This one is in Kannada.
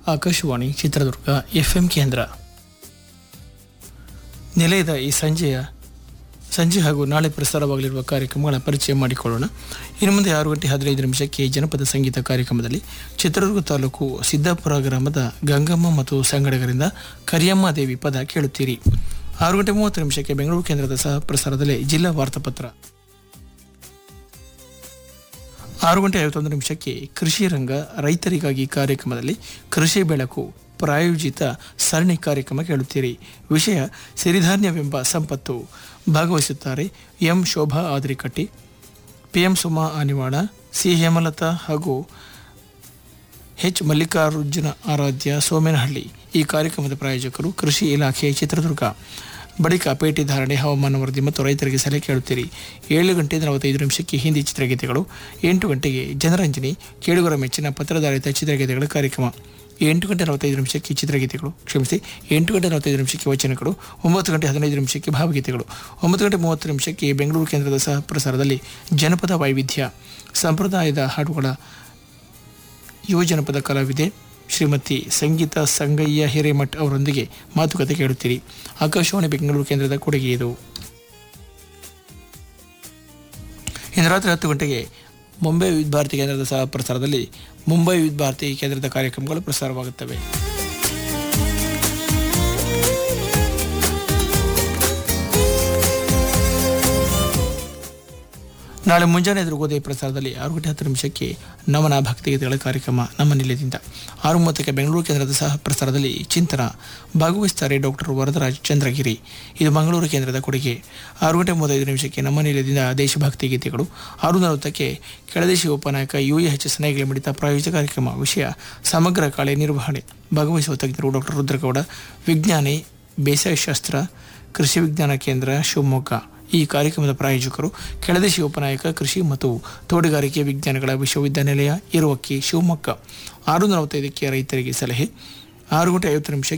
ಆಕಾಶವಾಣಿ ಚಿತ್ರದುರ್ಗ ಎಫ್ಎಂ ಕೇಂದ್ರ ನಿಲಯದ ಈ ಸಂಜೆಯ ಸಂಜೆ ಹಾಗೂ ನಾಳೆ ಪ್ರಸಾರವಾಗಲಿರುವ ಕಾರ್ಯಕ್ರಮಗಳ ಪರಿಚಯ ಮಾಡಿಕೊಳ್ಳೋಣ ಇನ್ನು ಮುಂದೆ ಆರು ಗಂಟೆ ಹದಿನೈದು ನಿಮಿಷಕ್ಕೆ ಜನಪದ ಸಂಗೀತ ಕಾರ್ಯಕ್ರಮದಲ್ಲಿ ಚಿತ್ರದುರ್ಗ ತಾಲೂಕು ಸಿದ್ದಾಪುರ ಗ್ರಾಮದ ಗಂಗಮ್ಮ ಮತ್ತು ಸಂಗಡಗರಿಂದ ಕರಿಯಮ್ಮ ದೇವಿ ಪದ ಕೇಳುತ್ತೀರಿ ಆರು ಗಂಟೆ ಮೂವತ್ತು ನಿಮಿಷಕ್ಕೆ ಬೆಂಗಳೂರು ಕೇಂದ್ರದ ಸಹ ಪ್ರಸಾರದಲ್ಲಿ ಜಿಲ್ಲಾ ವಾರ್ತಾಪತ್ರ ಆರು ಗಂಟೆ ಐವತ್ತೊಂದು ನಿಮಿಷಕ್ಕೆ ಕೃಷಿ ರಂಗ ರೈತರಿಗಾಗಿ ಕಾರ್ಯಕ್ರಮದಲ್ಲಿ ಕೃಷಿ ಬೆಳಕು ಪ್ರಾಯೋಜಿತ ಸರಣಿ ಕಾರ್ಯಕ್ರಮ ಕೇಳುತ್ತೀರಿ ವಿಷಯ ಸಿರಿಧಾನ್ಯವೆಂಬ ಸಂಪತ್ತು ಭಾಗವಹಿಸುತ್ತಾರೆ M Shobha Adrikatti P M Suma Anivala C Hemalatha ಹಾಗೂ ಎಚ್ ಮಲ್ಲಿಕಾರ್ಜುನ ಆರಾಧ್ಯ ಸೋಮೇನಹಳ್ಳಿ ಈ ಕಾರ್ಯಕ್ರಮದ ಪ್ರಾಯೋಜಕರು ಕೃಷಿ ಇಲಾಖೆ ಚಿತ್ರದುರ್ಗ ಬಳಿಕ ಪೇಟೆ ಧಾರಣೆ ಹವಾಮಾನ ವರದಿ ಮತ್ತು ರೈತರಿಗೆ ಸಲಹೆ ಕೇಳುತ್ತೀರಿ ಏಳು ಗಂಟೆ ನಲವತ್ತೈದು ನಿಮಿಷಕ್ಕೆ ಹಿಂದಿ ಚಿತ್ರಗೀತೆಗಳು ಎಂಟು ಗಂಟೆಗೆ ಜನರಂಜನಿ ಕೇಳುಗರ ಮೆಚ್ಚಿನ ಪತ್ರಧಾರಿತ ಚಿತ್ರಗೀತೆಗಳ ಕಾರ್ಯಕ್ರಮ ಎಂಟು ಗಂಟೆ ನಲವತ್ತೈದು ನಿಮಿಷಕ್ಕೆ ಚಿತ್ರಗೀತೆಗಳು ಕ್ಷಮಿಸಿ ಎಂಟು ಗಂಟೆ ನಲವತ್ತೈದು ನಿಮಿಷಕ್ಕೆ ವಚನಗಳು ಒಂಬತ್ತು ಗಂಟೆ ಹದಿನೈದು ನಿಮಿಷಕ್ಕೆ ಭಾವಗೀತೆಗಳು ಒಂಬತ್ತು ಗಂಟೆ ಮೂವತ್ತು ನಿಮಿಷಕ್ಕೆ ಬೆಂಗಳೂರು ಕೇಂದ್ರದ ಸಹ ಪ್ರಸಾರದಲ್ಲಿ ಜನಪದ ವೈವಿಧ್ಯ ಸಂಪ್ರದಾಯದ ಹಾಡುಗಳ ಯುವ ಜನಪದ ಕಲಾವಿದೆ ಶ್ರೀಮತಿ ಸಂಗೀತ ಸಂಗಯ್ಯ ಹಿರೇಮಠ್ ಅವರೊಂದಿಗೆ ಮಾತುಕತೆ ಕೇಳುತ್ತೀರಿ ಆಕಾಶವಾಣಿ ಬೆಂಗಳೂರು ಕೇಂದ್ರದ ಕೊಡುಗೆ ಇದು ಇಂದು ರಾತ್ರಿ ಹತ್ತು ಗಂಟೆಗೆ ಮುಂಬೈ ವಿವಿಧ ಭಾರತಿ ಕೇಂದ್ರದ ಸಹ ಪ್ರಸಾರದಲ್ಲಿ ಮುಂಬೈ ವಿವಿಧ ಭಾರತಿ ಕೇಂದ್ರದ ಕಾರ್ಯಕ್ರಮಗಳು ಪ್ರಸಾರವಾಗುತ್ತವೆ ನಾಳೆ ಮುಂಜಾನೆ ಎದುರುಗೋದೆ ಪ್ರಸಾರದಲ್ಲಿ ಆರು ಗಂಟೆ ಹತ್ತು ನಿಮಿಷಕ್ಕೆ ನಮನ ಭಕ್ತಿಗೀತೆಗಳ ಕಾರ್ಯಕ್ರಮ ನಮ್ಮ ನಿಲಯದಿಂದ ಆರು ಮೂವತ್ತಕ್ಕೆ ಬೆಂಗಳೂರು ಕೇಂದ್ರದ ಸಹ ಪ್ರಸಾರದಲ್ಲಿ ಚಿಂತನ ಭಾಗವಹಿಸುತ್ತಾರೆ ಡಾಕ್ಟರ್ ವರದರಾಜ್ ಚಂದ್ರಗಿರಿ ಇದು ಮಂಗಳೂರು ಕೇಂದ್ರದ ಕೊಡುಗೆ ಆರು ಗಂಟೆ ಮೂವತ್ತೈದು ನಿಮಿಷಕ್ಕೆ ನಮ್ಮ ನಿಲಯದಿಂದ ದೇಶಭಕ್ತಿ ಗೀತೆಗಳು ಆರು ನಲವತ್ತಕ್ಕೆ ಕೆಳದೇಶಿ ಉಪನಾಯಕ ಯು ಎಚ್ ಸ್ನೇಹಿಗಳ ಮಿಡಿತ ಪ್ರಾಯೋಜಿತ ಕಾರ್ಯಕ್ರಮ ವಿಷಯ ಸಮಗ್ರ ಕಳೆ ನಿರ್ವಹಣೆ ಭಾಗವಹಿಸುವ ತಜ್ಞರು ಡಾಕ್ಟರ್ ರುದ್ರಗೌಡ ವಿಜ್ಞಾನಿ ಬೇಸಾಯ ಶಾಸ್ತ್ರ ಕೃಷಿ ವಿಜ್ಞಾನ ಕೇಂದ್ರ ಶಿವಮೊಗ್ಗ ಈ ಕಾರ್ಯಕ್ರಮದ ಪ್ರಾಯೋಜಕರು ಕೆಳದೇಶಿ ಉಪನಾಯಕ ಕೃಷಿ ಮತ್ತು ತೋಟಗಾರಿಕೆ ವಿಜ್ಞಾನಗಳ ವಿಶ್ವವಿದ್ಯಾನಿಲಯ ಇರುವಕ್ಕಿ ಶಿವಮೊಗ್ಗ ಆರು ನಲವತ್ತೈದಕ್ಕೆ ರೈತರಿಗೆ ಸಲಹೆ ಆರು ಗಂಟೆ ಐವತ್ತು ನಿಮಿಷಕ್ಕೆ